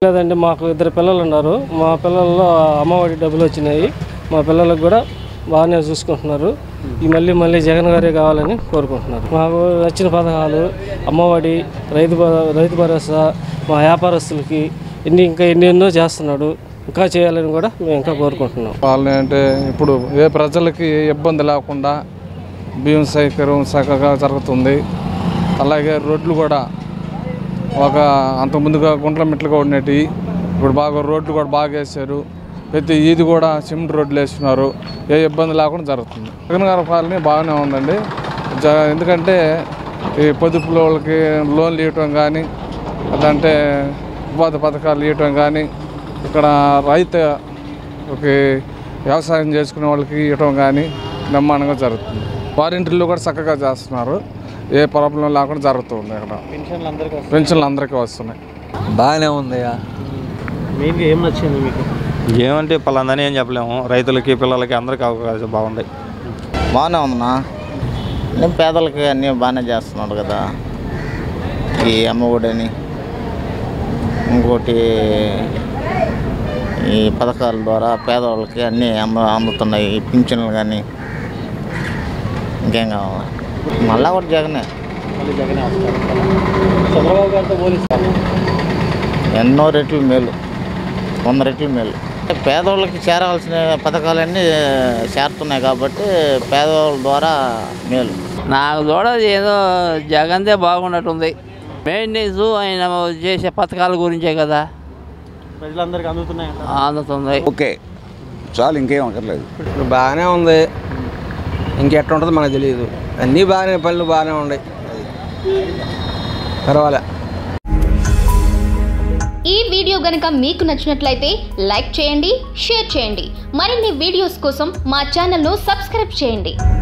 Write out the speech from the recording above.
లేదండి మాకు ఇద్దరు పిల్లలు ఉన్నారు మా పిల్లల్లో అమ్మఒడి డబ్బులు వచ్చినాయి మా పిల్లలకు కూడా బాగానే చూసుకుంటున్నారు ఈ మళ్ళీ మళ్ళీ జగన్ గారే కావాలని కోరుకుంటున్నారు మాకు నచ్చిన పథకాలు అమ్మఒడి రైతు భ- రైతు భరోసా మా వ్యాపారస్తులకి ఎన్ని ఇంకా ఎన్నెన్నో చేస్తున్నాడు ఇంకా చేయాలని కూడా మేము ఇంకా కోరుకుంటున్నాం వాళ్ళని అంటే ఇప్పుడు ఏ ప్రజలకి ఏ ఇబ్బంది లేకుండా బియ్యం సౌకర్యం చక్కగా జరుగుతుంది అలాగే రోడ్లు కూడా ఒక అంత ముందుగా గుంట్ల మెట్లుగా ఉండేవి ఇప్పుడు బాగా రోడ్లు కూడా బాగా వేసారు ప్రతి ఈది కూడా సిమెంట్ రోడ్లు వేస్తున్నారు ఏ ఇబ్బంది లేకుండా జరుగుతుంది జగన్ గారి పాలన బాగానే ఉందండి జ ఎందుకంటే ఈ పొదుపుల వాళ్ళకి లోన్లు ఇవ్వటం కానీ అదంటే ఉపాధి పథకాలు ఇవ్వటం కానీ ఇక్కడ రైతు ఒక వ్యవసాయం చేసుకునే వాళ్ళకి ఇవ్వటం కానీ బ్రహ్మాండంగా జరుగుతుంది వారింటిల్లో కూడా చక్కగా చేస్తున్నారు ఏ ప్రాబ్లం లేకుండా జరుగుతుంది ఇక్కడ పెన్షన్లు అందరికీ వస్తున్నాయి బాగానే ఉందయ్యా మెయిన్గా ఏం నచ్చింది మీకు ఏమంటే పలాందని ఏం చెప్పలేము రైతులకి పిల్లలకి అందరికీ అవకాశం బాగుంది బాగానే ఉందన్నా నేను పేదలకి అన్నీ బాగానే చేస్తున్నాడు కదా ఈ అమ్మఒడని ఇంకోటి ఈ పథకాల ద్వారా పేదవాళ్ళకి అన్నీ అమ్మ అందుతున్నాయి ఈ పింఛన్లు కానీ ఇంకేం కావాలి మళ్ళా కూడా జగనే మళ్ళీ జగనే వస్తారు చంద్రబాబు గారితో పోలిస్తాను ఎన్నో రెట్లు మేలు వంద రెట్లు మేలు పేదవాళ్ళకి చేరవలసిన పథకాలన్నీ చేరుతున్నాయి కాబట్టి పేదవాళ్ళ ద్వారా మేలు నాకు చూడ ఏదో జగన్దే బాగున్నట్టుంది మెయింటెనెన్స్ ఆయన చేసే పథకాల గురించే కదా ప్రజలందరికీ అందుతున్నాయంట అందుతుంది ఓకే చాలు ఇంకేం అక్కర్లేదు బాగానే ఉంది ఇంకెట్లా ఉంటుందో మనకు తెలియదు అన్నీ బాగానే పనులు బాగానే ఉన్నాయి పర్వాలే ఈ వీడియో గనుక మీకు నచ్చినట్లయితే లైక్ చేయండి షేర్ చేయండి మరిన్ని వీడియోస్ కోసం మా ఛానల్ను సబ్స్క్రైబ్ చేయండి